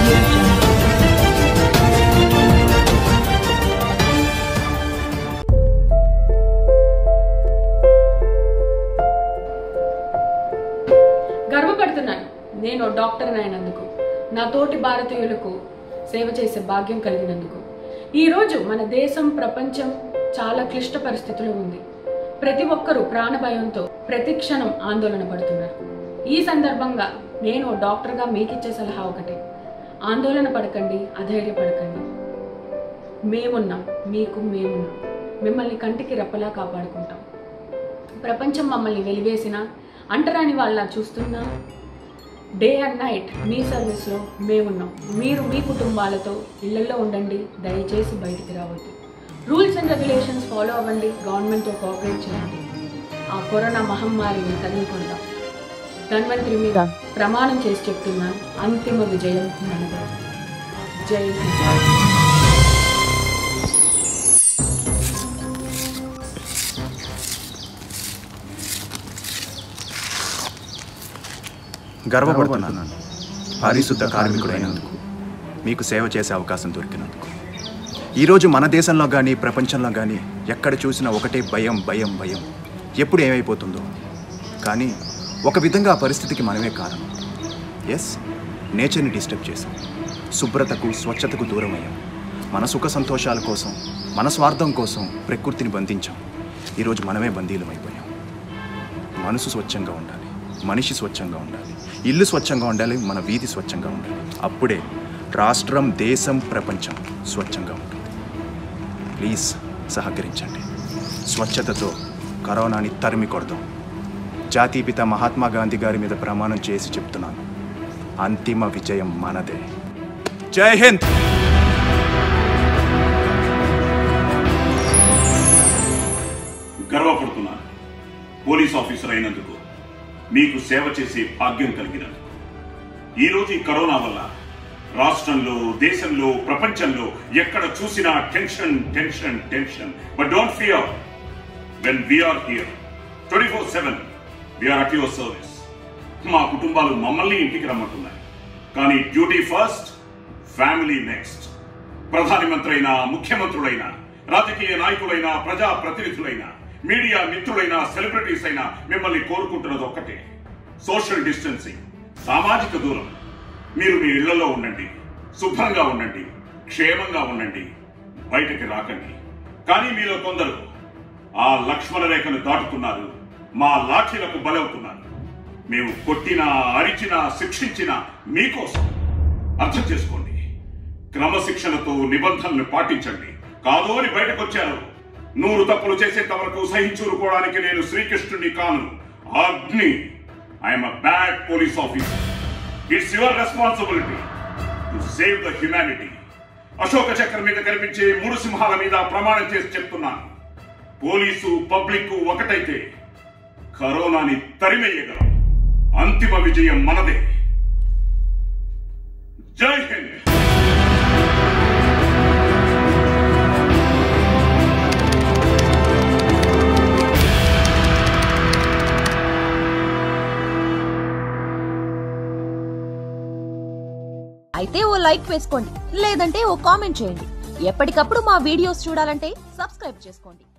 audio jungle. గర్వపడుతున్నాను నేను doctor అయినందుకు నా తోటి భారతీయులకు సేవ చేసే భాగ్యం కలిగినందుకు ఈరోజు మన దేశం ప్రపంచం చాలా క్లిష్ట పరిస్థితిలో ఉంది ప్రతి ఒక్కరూ ప్రాణభయంతో ప్రతి క్షణం ఆందోళన పడుతున్నారు ఈ సందర్భంగా నేను డాక్టర్గా మీకిచ్చే సలహా ఒకటే ఆందోళన పడకండి అధైర్యపడకండి మేమున్నాం మీకు మేమున్నాం మిమ్మల్ని కంటికి రెప్పలా కాపాడుకుంటాం ప్రపంచం మమ్మల్ని వెలివేసిన అంటరాని వాళ్ళ చూస్తున్నా డే అండ్ నైట్ మీ సర్వీస్లో మేమున్నాం మీరు మీ కుటుంబాలతో ఇళ్లలో ఉండండి దయచేసి బయటికి రావద్దు రూల్స్ అండ్ రెగ్యులేషన్స్ ఫాలో అవ్వండి గవర్నమెంట్తో కోఆపరేట్ చేయండి ఆ కరోనా మహమ్మారిని తరిమి కొడదాం ధన్వంతరి మీద ప్రమాణం చేసి చెప్తున్నాను అంతిమ విజయం మనదే జై హింద్ గర్వపడుతున్నాను పారిశుద్ధ కార్మికుడైనందుకు మీకు సేవ చేసే అవకాశం దొరికినందుకు ఈరోజు మన దేశంలో కానీ ప్రపంచంలో కానీ ఎక్కడ చూసినా ఒకటే భయం భయం భయం ఎప్పుడు ఏమైపోతుందో కానీ ఒక విధంగా ఆ పరిస్థితికి మనమే కారణం ఎస్ నేచర్ని డిస్టర్బ్ చేసాం శుభ్రతకు స్వచ్ఛతకు దూరం అయ్యాం మన సుఖ సంతోషాల కోసం మన స్వార్థం కోసం ప్రకృతిని బంధించాం ఈరోజు మనమే బందీలం అయిపోయాం మనసు స్వచ్ఛంగా ఉండాలి మనిషి స్వచ్ఛంగా ఉండాలి ఇల్లు స్వచ్ఛంగా ఉండాలి మన వీధి స్వచ్ఛంగా ఉండాలి అప్పుడే రాష్ట్రం దేశం ప్రపంచం స్వచ్ఛంగా ఉంటుంది ప్లీజ్ సహకరించండి స్వచ్ఛతతో కరోనాని తరిమి కొడదాం జాతీపిత మహాత్మా గాంధీ గారి మీద ప్రమాణం చేసి చెప్తున్నాను అంతిమ విజయం మనదే జై హింద్ గర్వపడుతున్నాను పోలీస్ ఆఫీసర్ అయినందుకు మీకు సేవ చేసే భాగ్యం కలిగినందుకు ఈరోజు ఈ కరోనా వల్ల రాష్ట్రంలో దేశంలో ప్రపంచంలో ఎక్కడ చూసినా tension tension tension but don't fear when we're here twenty four seven we're at your service మా కుటుంబాలు మమ్మల్ని ఇంటికి రమ్మంటున్నాయి కానీ డ్యూటీ ఫస్ట్ ఫ్యామిలీ నెక్స్ట్ ప్రధాని మంత్రైనా ముఖ్యమంత్రులైనా రాజకీయ నాయకులైనా ప్రజా ప్రతినిధులైనా మీడియా మిత్రులైనా సెలబ్రిటీస్ అయినా మిమ్మల్ని కోరుకుంటున్నది ఒక్కటే సోషల్ డిస్టెన్సింగ్ సామాజిక దూరం మీరు మీ ఇళ్లలో ఉండండి శుభ్రంగా ఉండండి క్షేమంగా ఉండండి బయటకి రాకండి కానీ మీలో కొందరు ఆ లక్ష్మణ రేఖను దాటుతున్నారు మా లాఠీలకు బలవుతున్నారు మేము కొట్టినా అరిచినా శిక్షించినా మీకోసం అర్థం చేసుకోండి క్రమశిక్షణతో నిబంధనలు పాటించండి కాదు అని బయటకొచ్చారు నూరు తప్పులు చేసేంత వరకు సహించుకోవడానికి నేను శ్రీకృష్ణుని కాను అగ్ని I'm a bad police officer it's your responsibility to save the humanity అశోక చక్రం మీద కనిపించే మూడు సింహాల మీద ప్రమాణం చేసి చెప్తున్నాను పోలీసు పబ్లిక్ ఒకటైతే కరోనాని తరిమేయగలం అంతిమ విజయం మనదే జై హింద్ అయితే ఓ లైక్ వేసుకోండి లేదంటే ఓ కామెంట్ చేయండి ఎప్పటికప్పుడు మా వీడియోస్ చూడాలంటే సబ్స్క్రైబ్ చేసుకోండి